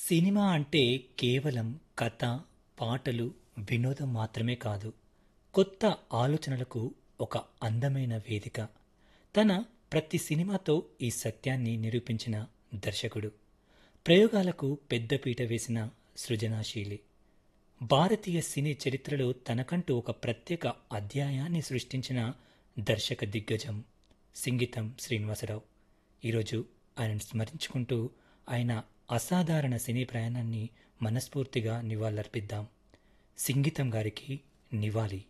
cinema అంటే కేవలం కథ పాటలు వినోదం మాత్రమే కాదు కొత్త ఆలోచనలకు ఒక అందమైన వేదిక తన ప్రతి సినిమాతో ఈ సత్యాన్ని నిరూపించిన దర్శకుడు ప్రయోగాలకు పెద్దపీట వేసిన సృజనాశీలి భారతీయ సినీ చరిత్రలో తనకంటూ ఒక ప్రత్యేక అధ్యాయాన్ని సృష్టించిన దర్శక దిగ్గజం సింగీతం శ్రీనివాసరావు ఈరోజు ఆయనను స్మరించుకుంటూ ఆయన అసాధారణ సినీ ప్రయాణాన్ని మనస్ఫూర్తిగా నివాళులర్పిద్దాం సింగీతం గారికి నివాళి